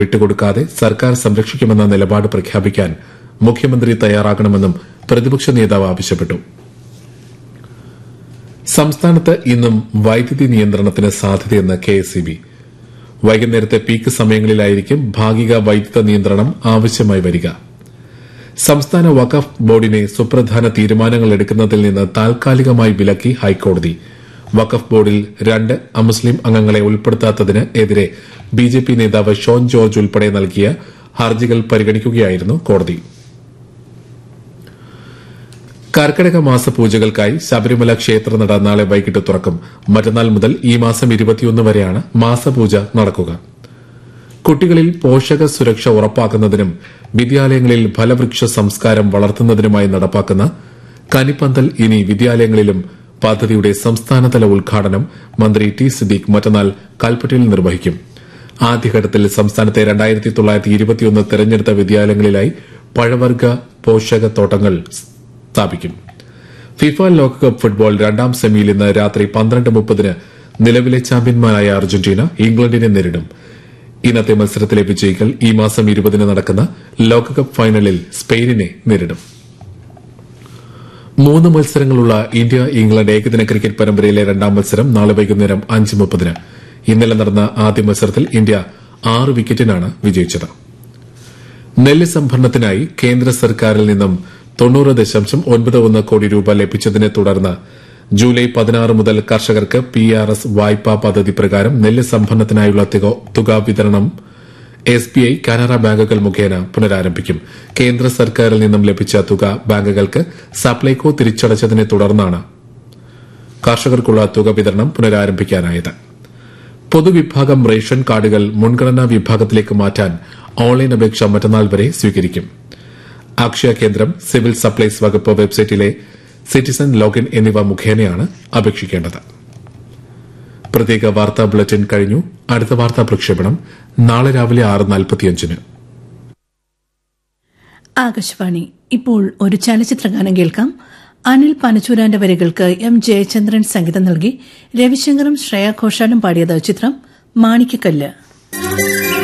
വിട്ടുകൊടുക്കാതെ സർക്കാർ സംരക്ഷിക്കുമെന്ന നിലപാട് പ്രഖ്യാപിക്കാൻ മുഖ്യമന്ത്രി തയ്യാറാകണമെന്നും പ്രതിപക്ഷ നേതാവ് ആവശ്യപ്പെട്ടു സംസ്ഥാനത്ത് ഇന്നും വൈദ്യുതി നിയന്ത്രണത്തിന് സാധ്യതയെന്ന് കെഎസ്ഇബി വൈകുന്നേരത്തെ പീക്ക് സമയങ്ങളിലായിരിക്കും ഭാഗിക വൈദ്യുത നിയന്ത്രണം ആവശ്യമായി വരിക സംസ്ഥാന വഖഫ് ബോർഡിനെ സുപ്രധാന തീരുമാനങ്ങൾ എടുക്കുന്നതിൽ നിന്ന് താൽക്കാലികമായി വിലക്കി ഹൈക്കോടതി വഖഫ് ബോർഡിൽ രണ്ട് അമുസ്ലിം അംഗങ്ങളെ ഉൾപ്പെടുത്താത്തതിന് എതിരെ ബിജെപി നേതാവ് ഷോൺ ജോർജ് ഉൾപ്പെടെ നൽകിയ ഹർജികൾ പരിഗണിക്കുകയായിരുന്നു കോടതി കർക്കിടക മാസ പൂജകൾക്കായി ശബരിമല ക്ഷേത്രനട നാളെ വൈകിട്ട് തുറക്കും മറ്റന്നാൾ മുതൽ ഈ മാസം ഇരുപത്തിയൊന്ന് വരെയാണ് മാസപൂജ നടക്കുക കുട്ടികളിൽ പോഷക സുരക്ഷ ഉറപ്പാക്കുന്നതിനും വിദ്യാലയങ്ങളിൽ ഫലവൃക്ഷ സംസ്കാരം വളർത്തുന്നതിനുമായി നടപ്പാക്കുന്ന കനിപ്പന്തൽ ഇനി വിദ്യാലയങ്ങളിലും പദ്ധതിയുടെ സംസ്ഥാനതല ഉദ്ഘാടനം മന്ത്രി ടി സിദ്ദീഖ് മറ്റന്നാൾ കൽപ്പറ്റയിൽ നിർവഹിക്കും ആദ്യഘട്ടത്തിൽ സംസ്ഥാനത്തെ രണ്ടായിരത്തി തൊള്ളായിരത്തി ഇരുപത്തിയൊന്ന് തെരഞ്ഞെടുത്ത വിദ്യാലയങ്ങളിലായി പഴവർഗ പോഷക തോട്ടങ്ങൾ സ്ഥാപിക്കും ഫിഫ ലോകകപ്പ് ഫുട്ബോൾ രണ്ടാം സെമിയിൽ ഇന്ന് രാത്രി പന്ത്രണ്ട് മുപ്പതിന് നിലവിലെ ചാമ്പ്യന്മാരായ അർജന്റീന ഇംഗ്ലണ്ടിനെ നേരിടും ഇന്നത്തെ മത്സരത്തിലെ വിജയികൾ ഈ മാസം ഇരുപതിന് നടക്കുന്ന ലോകകപ്പ് ഫൈനലിൽ സ്പെയിനിനെ നേരിടും മൂന്ന് മത്സരങ്ങളുള്ള ഇന്ത്യ ഇംഗ്ലണ്ട് ഏകദിന ക്രിക്കറ്റ് പരമ്പരയിലെ രണ്ടാം മത്സരം നാളെ വൈകുന്നേരം അഞ്ച് മുപ്പതിന് ഇന്നലെ നടന്ന ആദ്യ മത്സരത്തിൽ ഇന്ത്യ ആറ് വിക്കറ്റിനാണ് വിജയിച്ചത് നെല്ല് സംഭരണത്തിനായി കേന്ദ്ര സർക്കാരിൽ നിന്നും തൊണ്ണൂറ് ദശാംശം ഒൻപത് ഒന്ന് കോടി രൂപ ലഭിച്ചതിനെ തുടർന്ന് ജൂലൈ പതിനാറ് മുതൽ കർഷകർക്ക് പി ആർ എസ് വായ്പാ പദ്ധതി പ്രകാരം നെല്ല് സംഭരണത്തിനായുള്ള തുക- തുക വിതരണം എസ് ബി ഐ കാനറ ബാങ്കുകൾ മുഖേന പുനരാരംഭിക്കും കേന്ദ്ര സർക്കാരിൽ നിന്നും ലഭിച്ച തുക ബാങ്കുകൾക്ക് സപ്ലൈകോ തിരിച്ചടച്ചതിനെ തുടർന്നാണ് കർഷകർക്കുള്ള തുക വിതരണം പുനരാരംഭിക്കാനായത് പൊതുവിഭാഗം റേഷൻ കാർഡുകൾ മുൻഗണനാ വിഭാഗത്തിലേക്ക് മാറ്റാൻ ഓൺലൈൻ അപേക്ഷ മറ്റന്നാൾ വരെ സ്വീകരിക്കും അക്ഷയ കേന്ദ്രം സിവിൽ സപ്ലൈസ് വകുപ്പ് വെബ്സൈറ്റിലെ സിറ്റിസൺ ലോഗിൻ എന്നിവ മുഖേനയാണ് അപേക്ഷിക്കേണ്ടത് പ്രത്യേക വാർത്താ ബുള്ളറ്റിൻ കഴിഞ്ഞു അടുത്ത വാർത്താ പ്രക്ഷേപണം നാളെ രാവിലെ ആറ് നാൽപ്പത്തിയഞ്ചിന് ആകാശവാണി ഇപ്പോൾ ഒരു ചലച്ചിത്രഗാനം കേൾക്കാം അനിൽ പനച്ചൂരാന്റെ വരികൾക്ക് എം ജയചന്ദ്രൻ സംഗീതം നൽകി രവിശങ്കറും ശ്രേയ ഘോഷാലും പാടിയത് ചിത്രം മാണിക്കക്കല്ല്